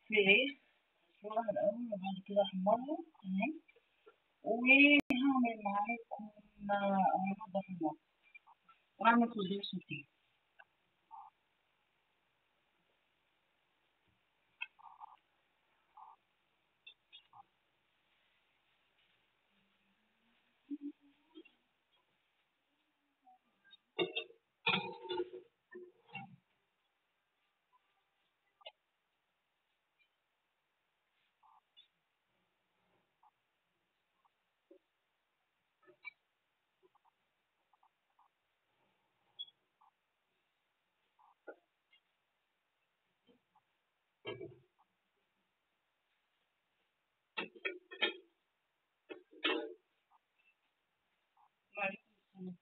فراخ اسلقها الاول وبعد كده احمرها تمام وهعمل معاكم هنضف المطبخ واعمل خضار سوتيه وعليكم السلام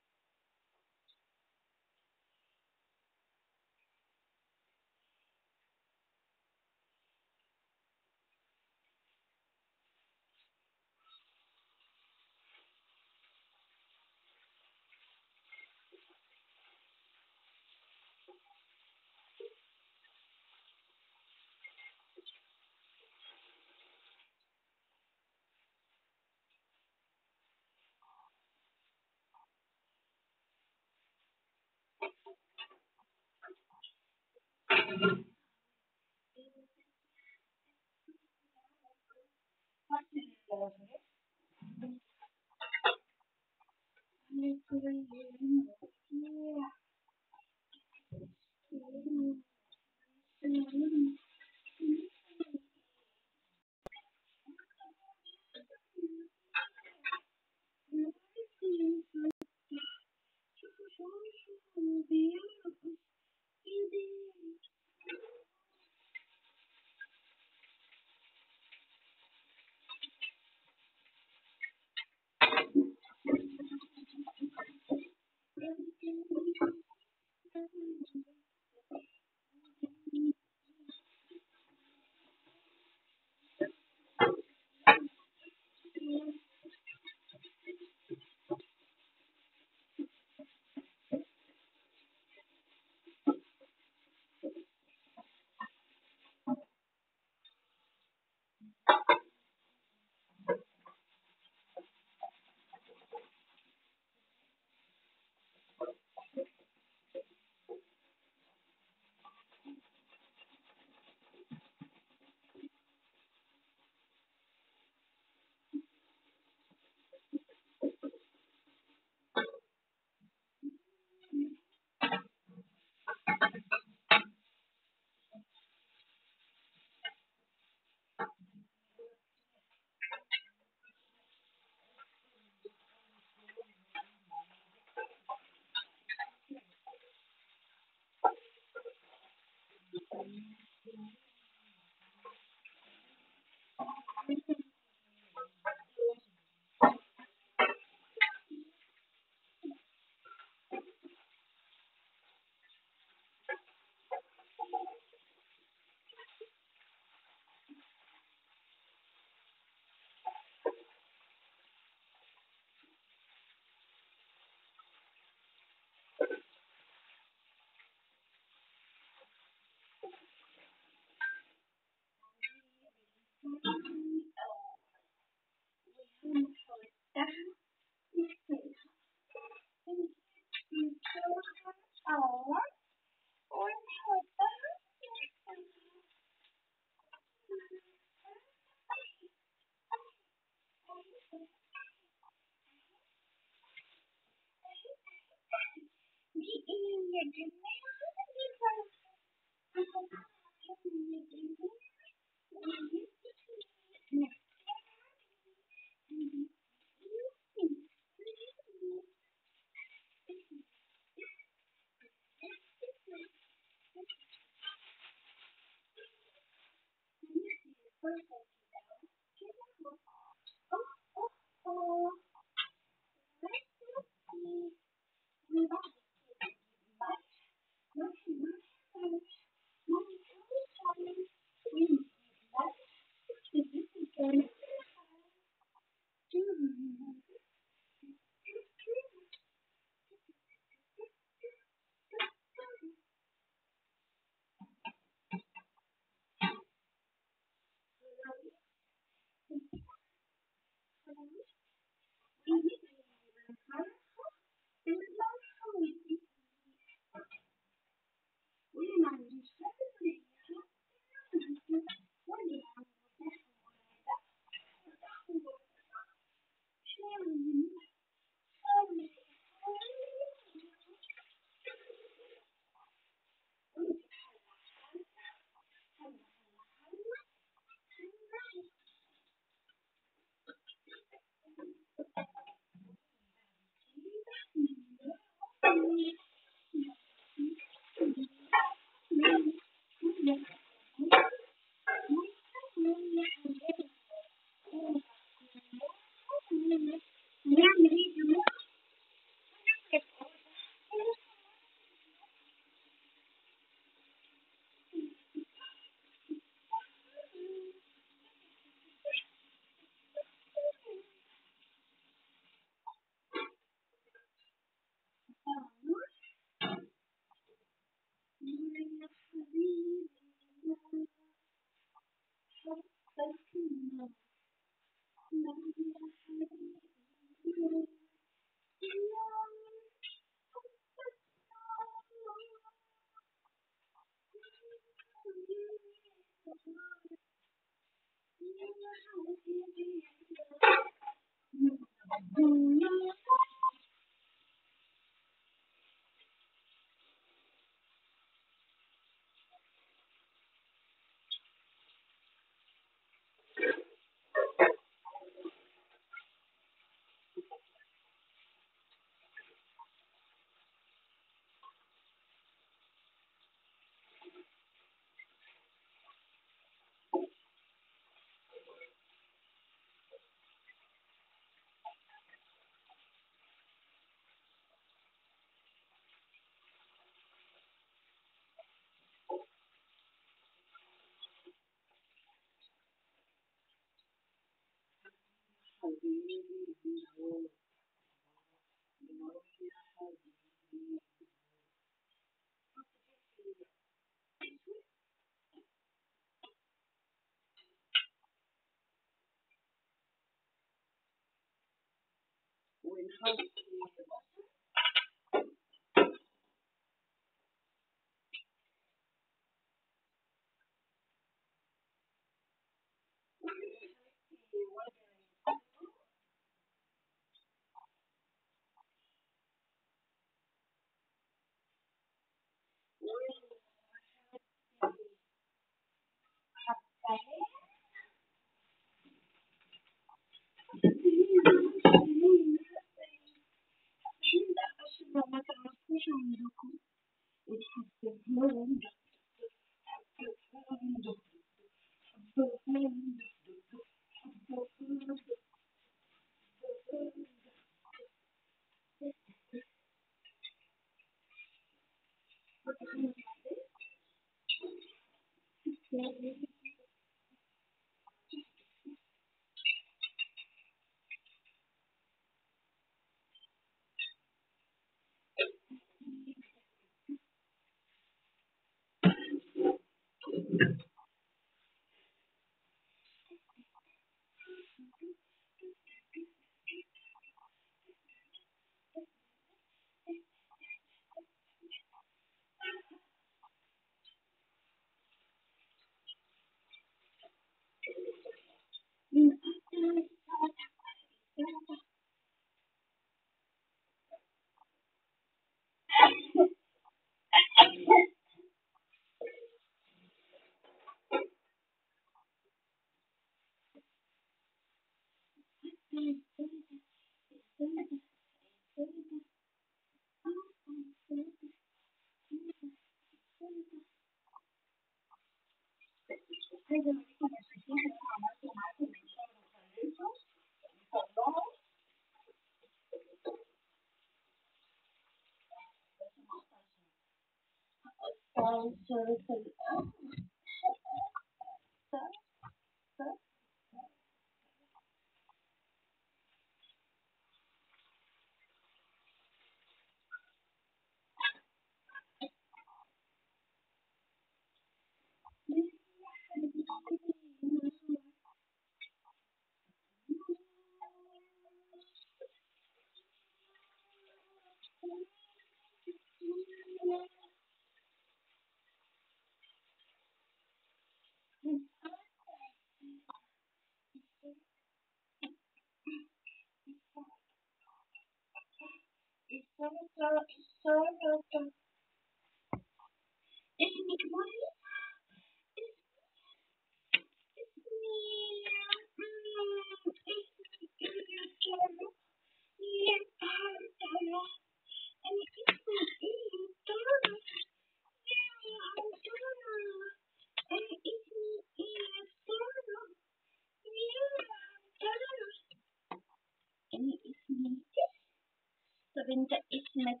طب انت اسمك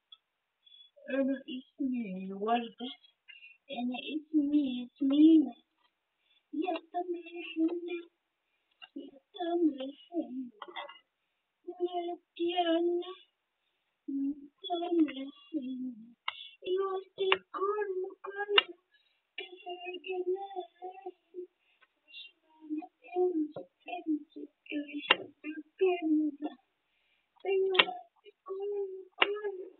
انا اسمي وردة انا اسمي ياسمينة يا تمر حنة يا تمر حنة يا ديانا تمر حنة يوسف كله كله كسر جنان مش معنى انت انت يحب الجنة يوسف كله كله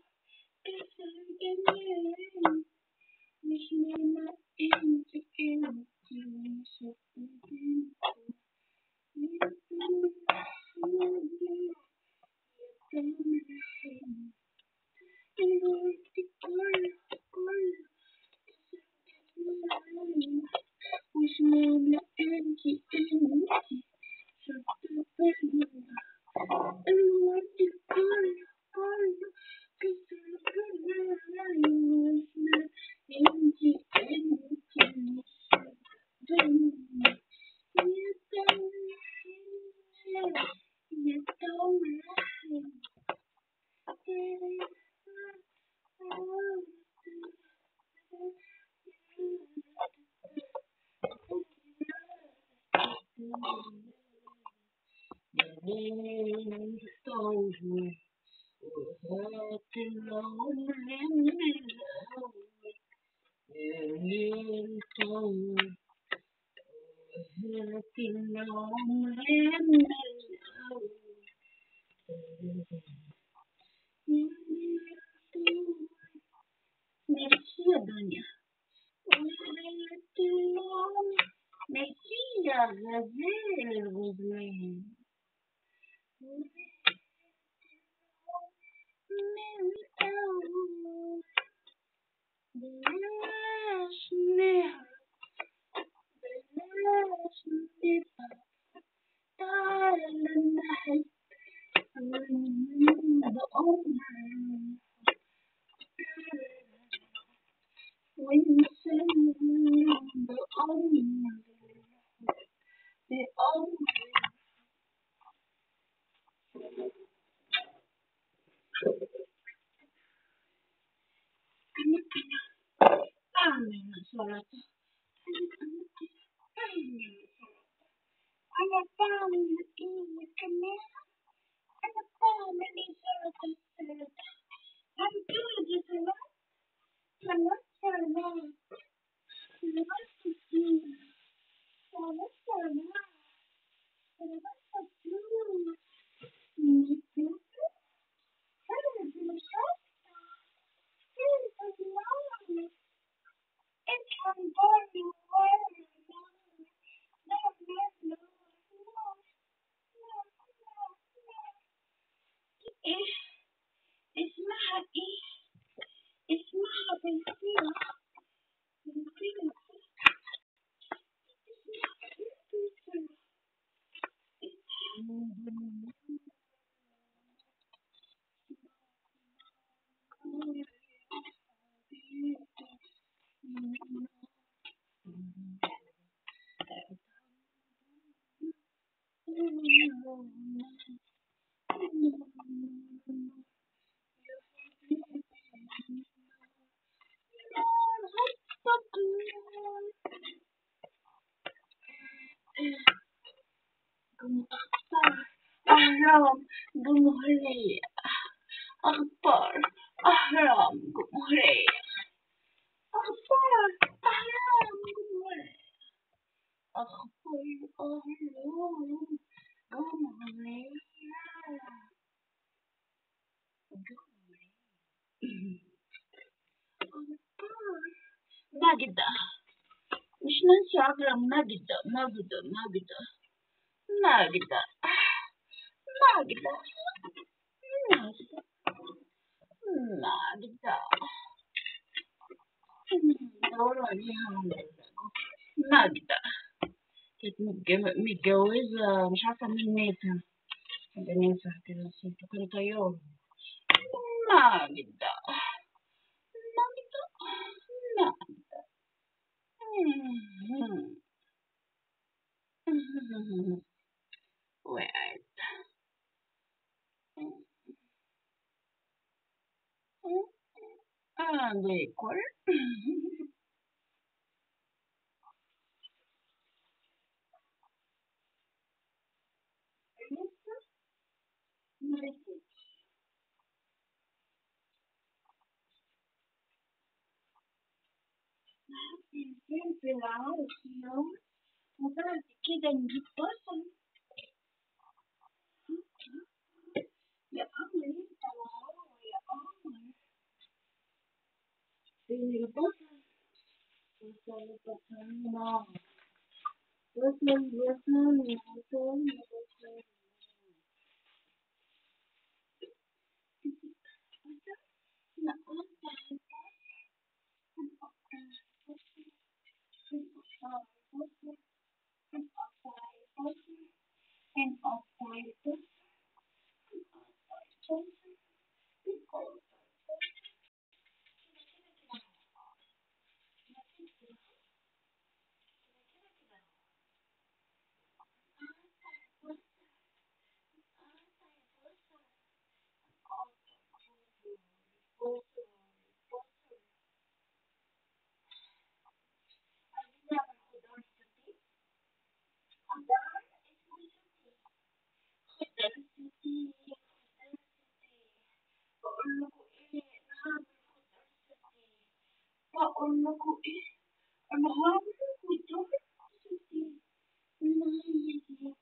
كسر جنان مش معنى انت انت الطول وهات العمر من الأول الطول وهات العمر من الأول ميرسي يا دنيا وهات العمر ميرسي يا غزال الغزلان من الأول بلاش نهرب بلاش نبعد تعال نحب بأمر ونسلم بأمر بأمر أنا أنا أعمل سلطة أنا أنا أعمل سلطة أنا بعمل إيه كمان أنا بعمل إيه سلطة سلطة I'm good at سلطة سلطة سلطة سلطة سلطة سلطة سلطة سلطة سلطة اسمها ايه اسمها بنسيرة بنسيرة أخبار أهرام جمهورية أخبار أهرام جمهورية أخبار أهرام جمهورية أخبار أهرام جمهورية أخبار ماجدة مش ناسي أهرام ماجدة ماجدة ماجدة ماجدة ماجدة ماجدة ماجدة دوروا عليها ماجدة كانت متجو- متجوزة مش عارفة مين ناسا حاجة ناسا كده نسيته كان طيار ماجدة ماجدة ماجدة وقعت باكل لسه مركز الفلفل عاوز وبعد كده نجيب بصل يا قمر انت وهو يا قمر فين البصل بصل بصل نار بصل بصل بصل بصل نقطع نقطع البصل نقطع البصل نقطع البصل نقطع البصل نقطع البصل أنك إيه أنا هعمل وتروح ستي ما هي ستي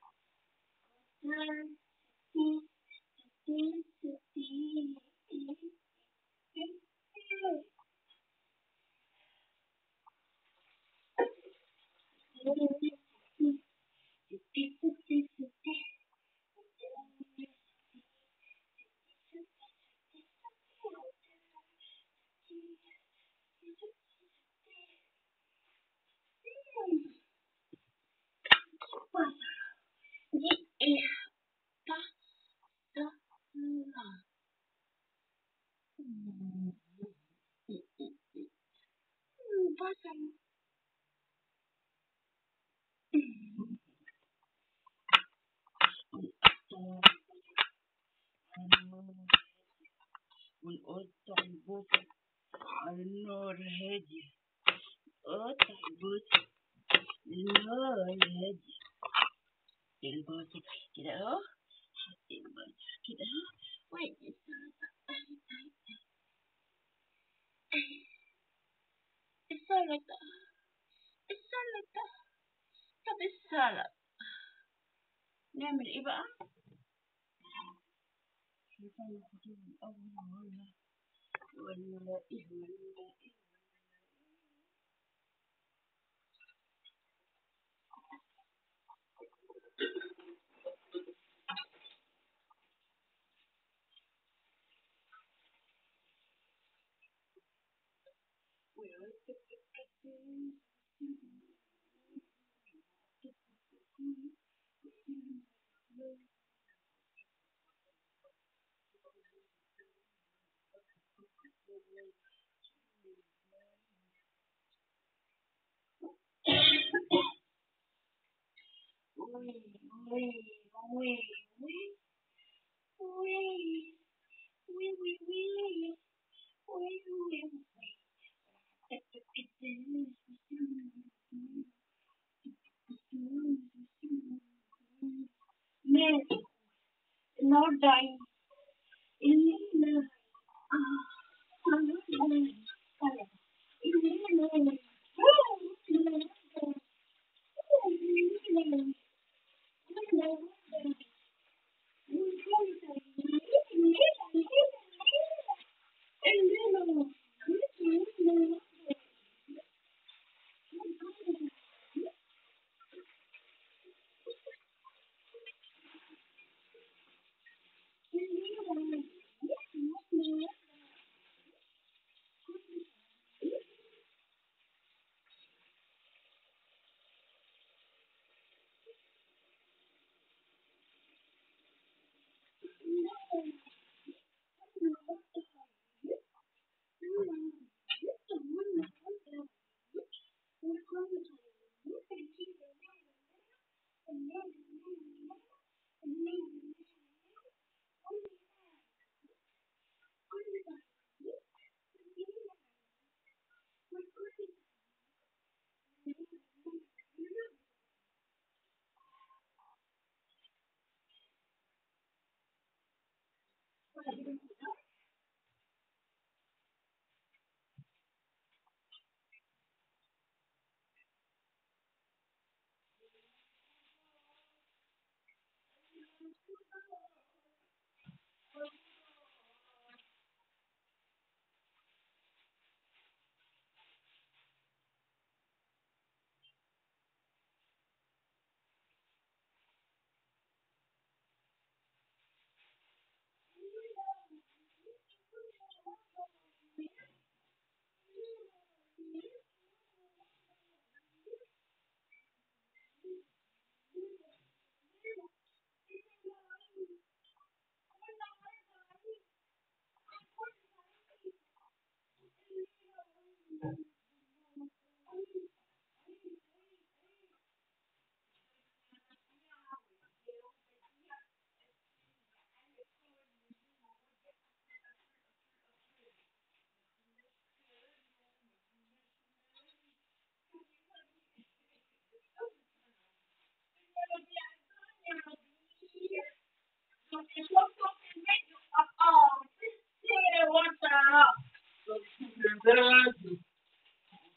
ستي ستي Pásalo. والقطة البوكة على النار هادية قطة البوكة النار هادية البصل كده اهو حط البصل كده اهو وادي السلطة السلطة السلطة طب السلطة نعمل ايه بقى؟ شايفة الخطوط الأول ولا ولا ايه ولا ايه وي وي وي وي وي وي وي وي وي وي ماشي النهارده عيد الليلة آه الليلة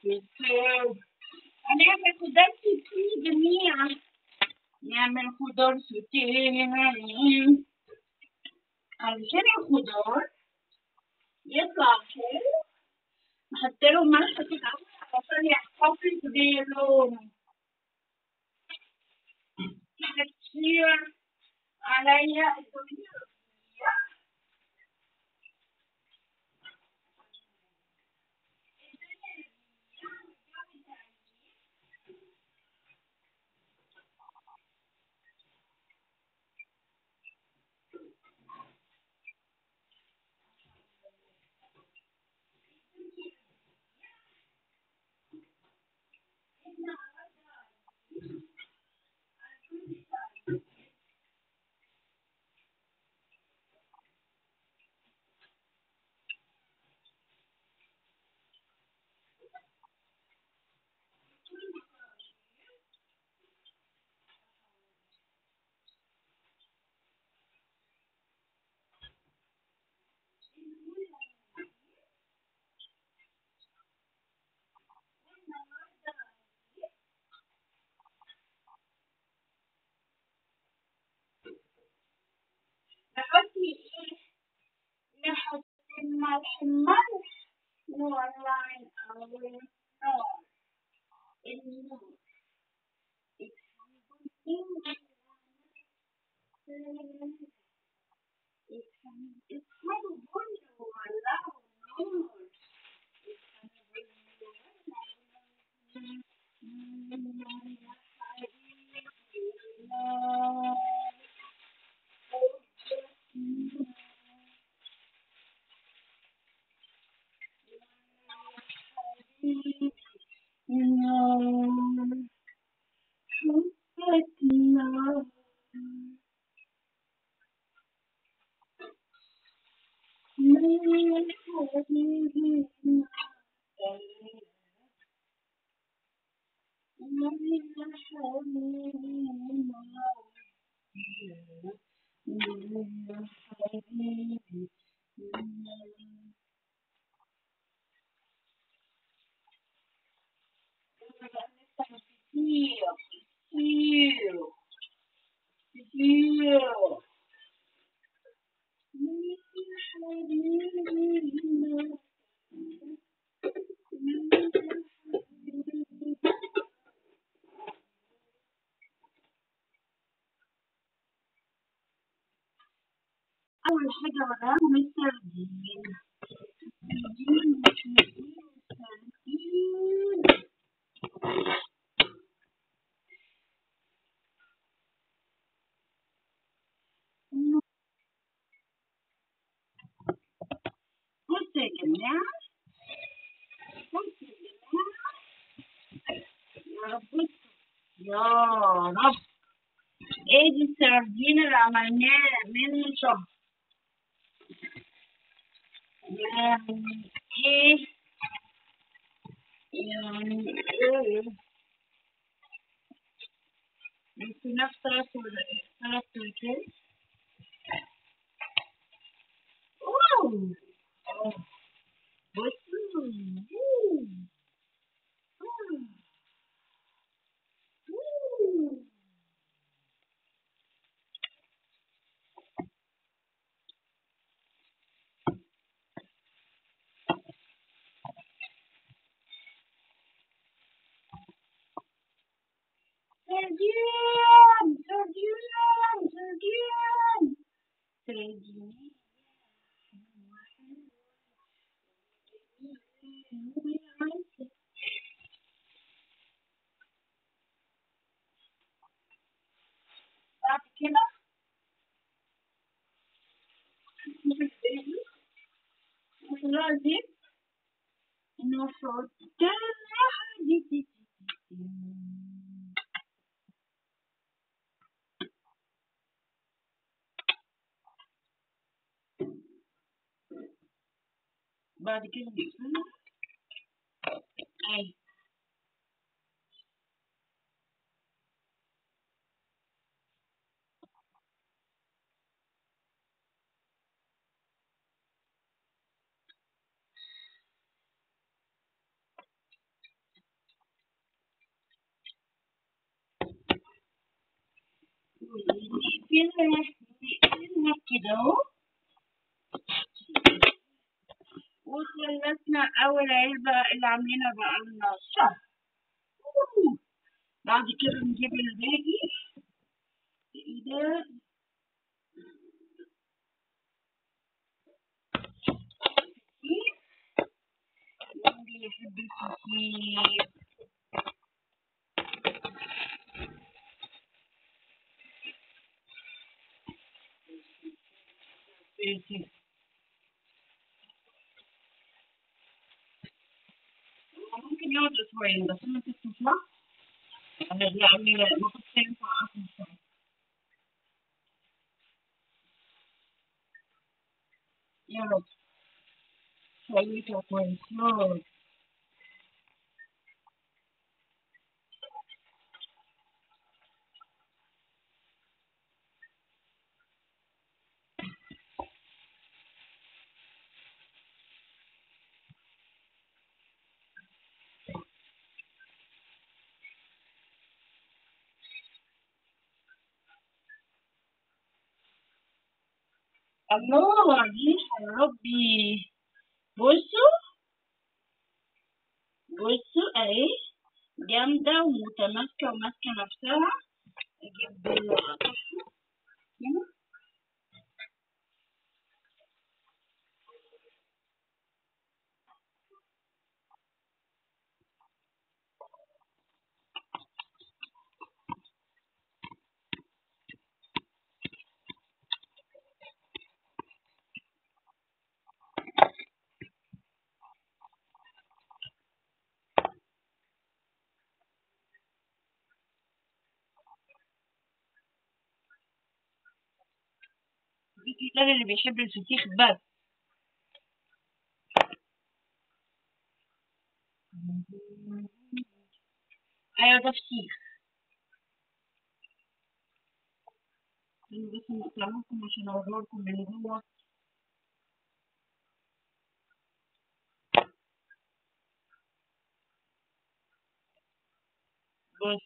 بالخير هنعمل خضار سوتيه جميعا نعمل خضار سوتيه علشان الخضار يطلع حلو نحط له ملح في الأول عشان يحتفظ بلونه كتير عليا الدنيا نحط ايه نحط الملح ملح نولع الأول النار النار اسحبوا بن وولعوا النار كتير كتير كتير أول حاجة وراهم السردين السردين السردين السردين بصوا يا جماعة بصوا يا جماعة يا رب بصوا. يا رب ايه دي السردين اللي عملناه من شهر يعني ايه يعني ايه انت نفس ثلاث ثلاث تركات اوه أوه. بصوا أوه. أوه. أوه. سردين سردين سردين سردين بعد كده لازم نحط بعد كده نقفلها اي نقلبها نقلبها كده اهو وخلصنا أول علبة اللي عاملينها بقالنا شهر أوه. بعد كده نجيب الباقي ده اللي يحب الكتير كتير ممكن يقعد أسبوعين بس أنا كنت تطلع يعني ما كنتش ينفع أصلا شوية يا رب خليته كويس يا رب الله ريحة يا ربي بصوا بصوا اهي جامدة ومتماسكة وماسكة نفسها اجيب اقطعها هنا دي ده اللي بيحب الفسيخ بس ايوه ده فسيخ انا بس مقطعها لكم عشان اوريها لكم من جوه بص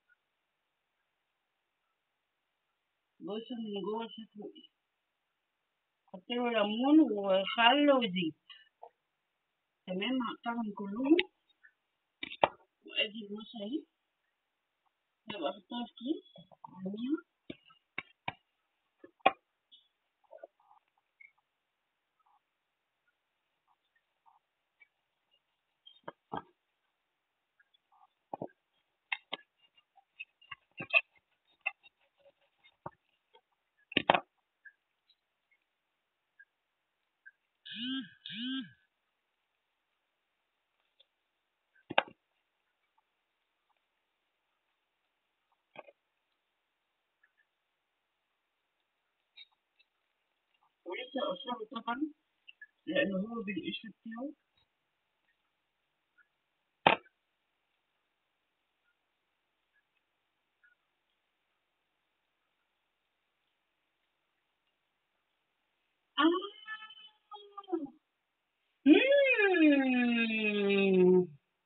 بص من جوه شكله ايه حط له ليمون وخل وزيت تمام هقطعهم كلهم وادي الموس اهي هبقى احطها في كيس ارميها ولسه قشره طبعا لانه هو بالقشر بتاعه آه. مم.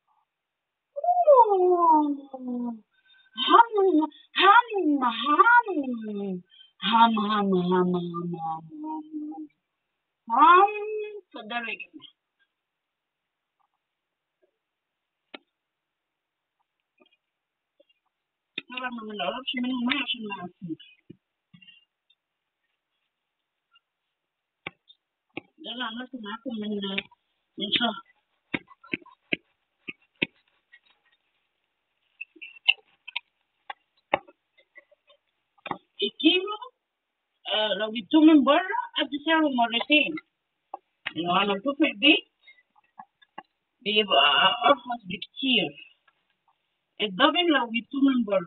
أوه. هم هم هم هم هم هم هم هم هم هم اتفضلوا يا جماعة طبعا ما بنقربش منهم ميه عشان ما يعفنوش ده اللي عملته معاكم من من شهر الكيلو آه لو جبتوه من بره قد سعره مرتين لو عملتوه في البيت بيبقى أرخص بكتير الدبل لو جبتوه من بره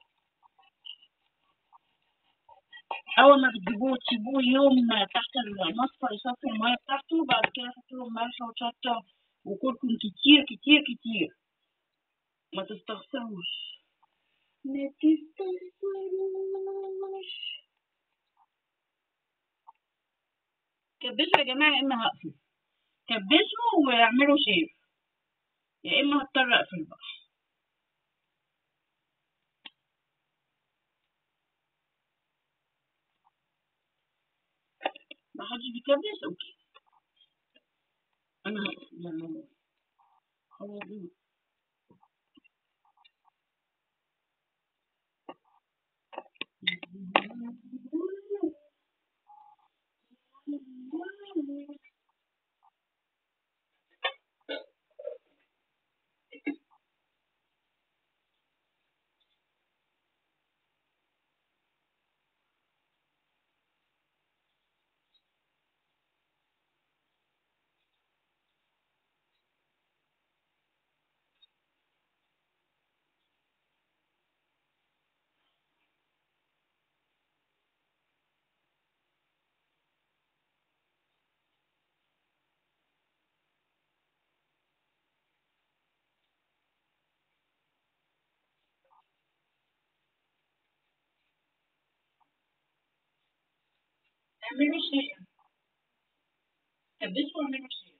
أول ما بتجيبوه تسيبوه يوم تحت المصفى يصفي المية بتاعته بعد كده حطوا له ملح وشطة وكركم كتير كتير كتير ما تستخسروش ما تستخسروش كبسوا يا جماعة يا إما هقفل كبسوا واعملوا شيف يا إما هضطر أقفل بقى ما حدش بيكبس اوكي انا هقفل الموضوع خلاص دي. اعملوا شيء كبسوا واعملوا شيء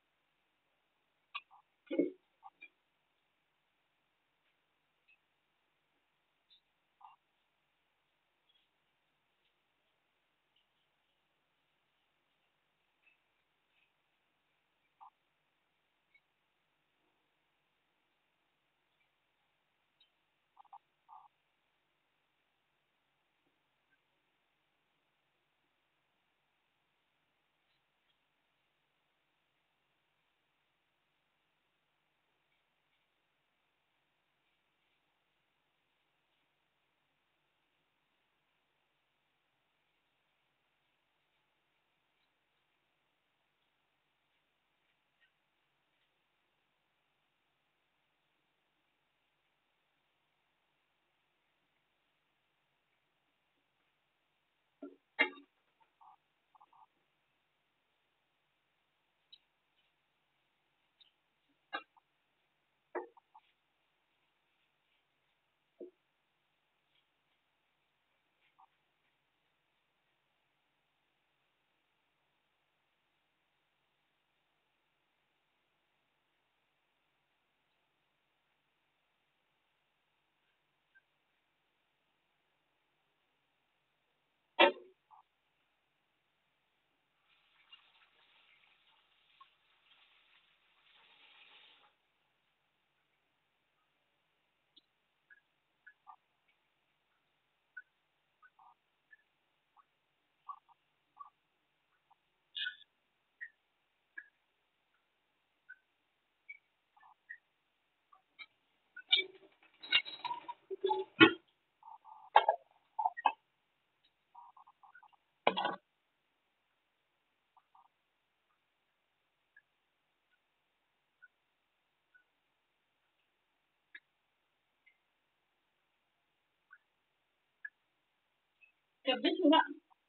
كبسوا بقى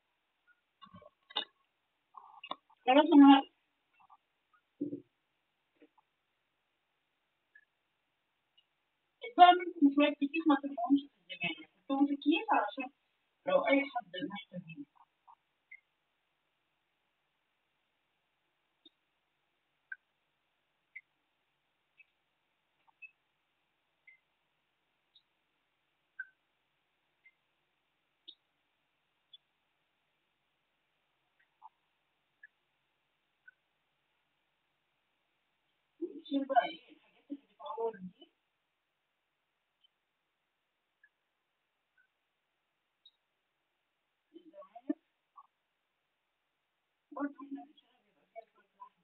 خلاص انا هقفل. بقى منكم شوية كتير ما ترموهمش في الزبالة حطوهم في كيس علشان لو أي حد محتاجين ونشيل بقى ايه الحاجات اللي بتعور دي الزمالك برضه احنا بنشيلها بيبقى فيها شوية لحم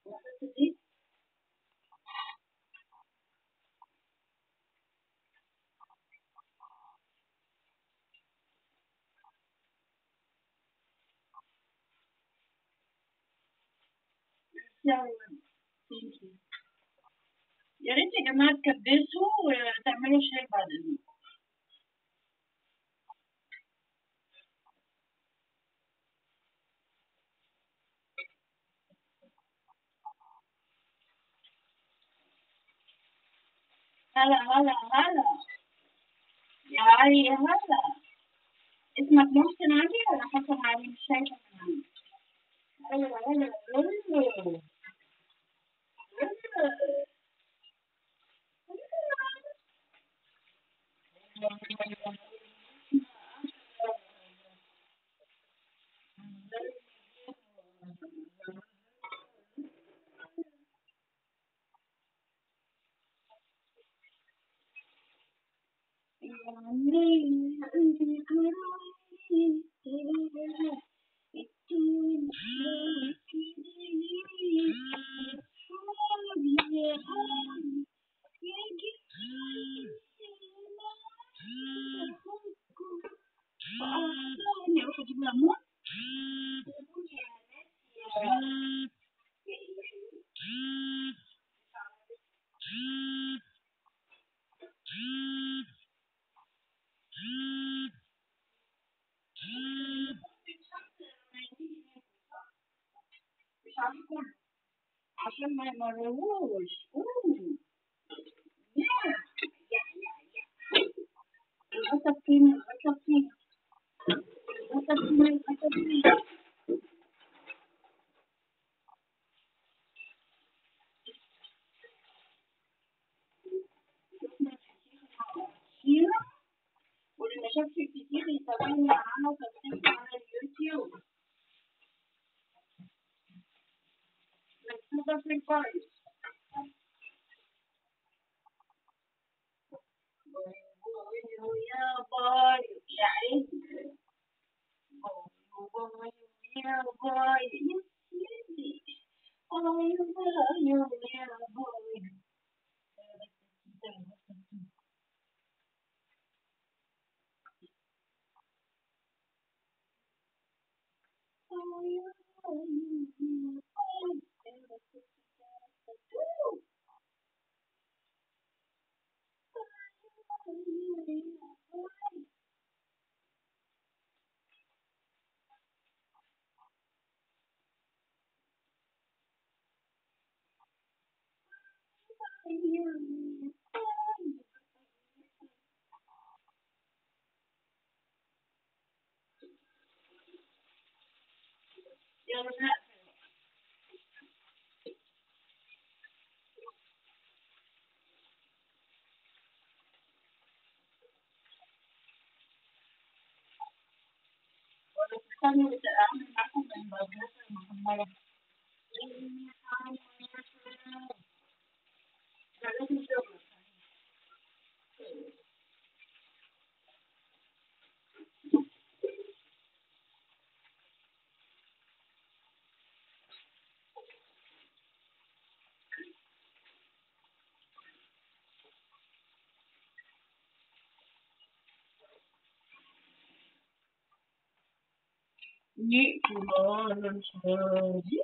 وأحط زيت Thank you. يا ريت يا جماعة تكبسوا وتعملوا شاي بعد إذنكم هلا هلا هلا يا علي يا هلا اسمك محسن علي ولا حسن علي مش شايفة من عندي هلا هلا هلا اروح اجيب ليمون مش عارفه كله عشان ما يمرروش أوه. يا يا يا يا القطة فين القطة فين القطة فين القطة فين كتيرة واللي ما شافش الكتير يتابعني معانا وتابعني على اليوتيوب مكتوبة في الفايل يا باي يا عيني باي يا باي يا سيدي باي باي يا باي يلا نقفل ولا تستنوا أعمل معكم المدرسة المحمرة لازم شغل نقفل على الحادث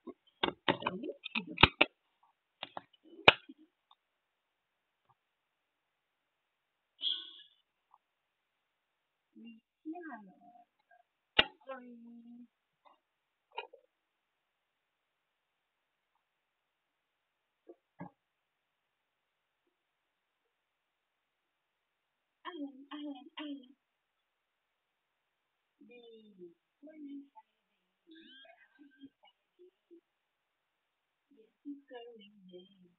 أهلا أهلا أهلا بكل الحبايب يا سكر والناس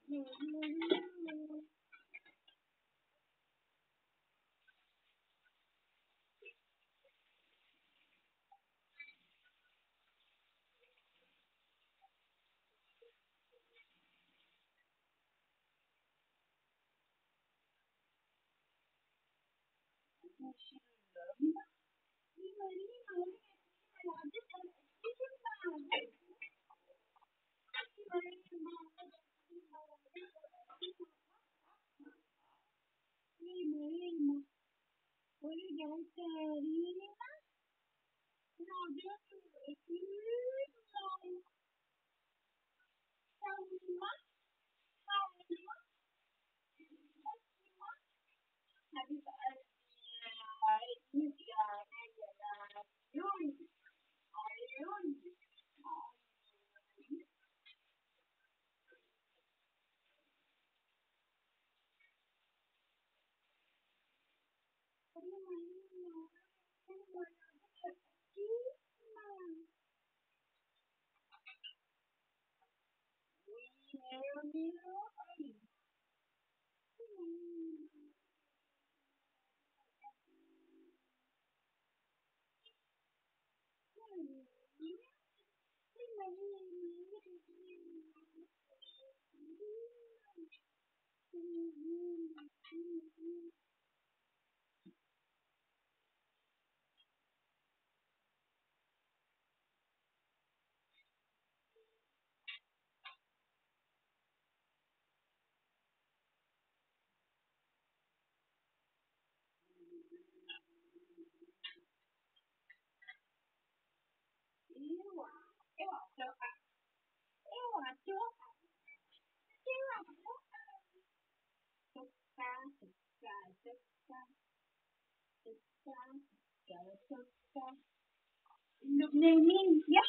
لبنانية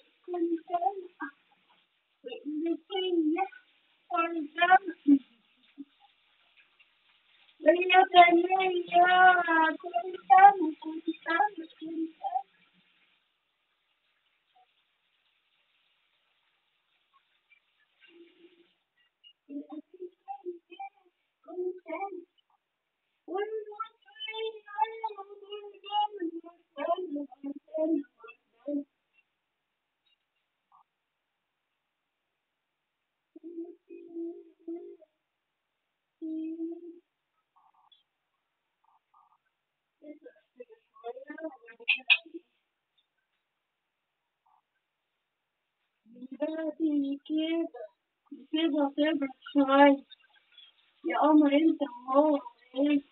كنت وإنجليزية كنت ويابانية كنت كنت كنت بلادي كده كده صبر شوية يا قمر انت هو ايه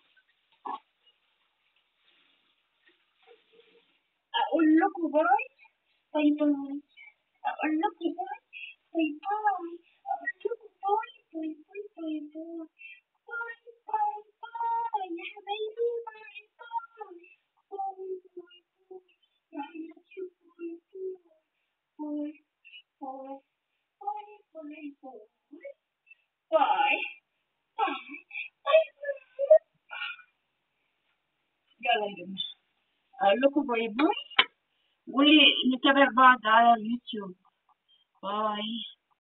اقول لكم باي باي باي اقول لكم باي باي باي اقول لكم باي باي باي باي باي باي باي باي يا حبايبي باي باي باي باي باي يا حياتي باي باي باي باي باي باي باي باي باي باي يلا يا جماعة أقول لكم باي باي ونتابع بعض على اليوتيوب باي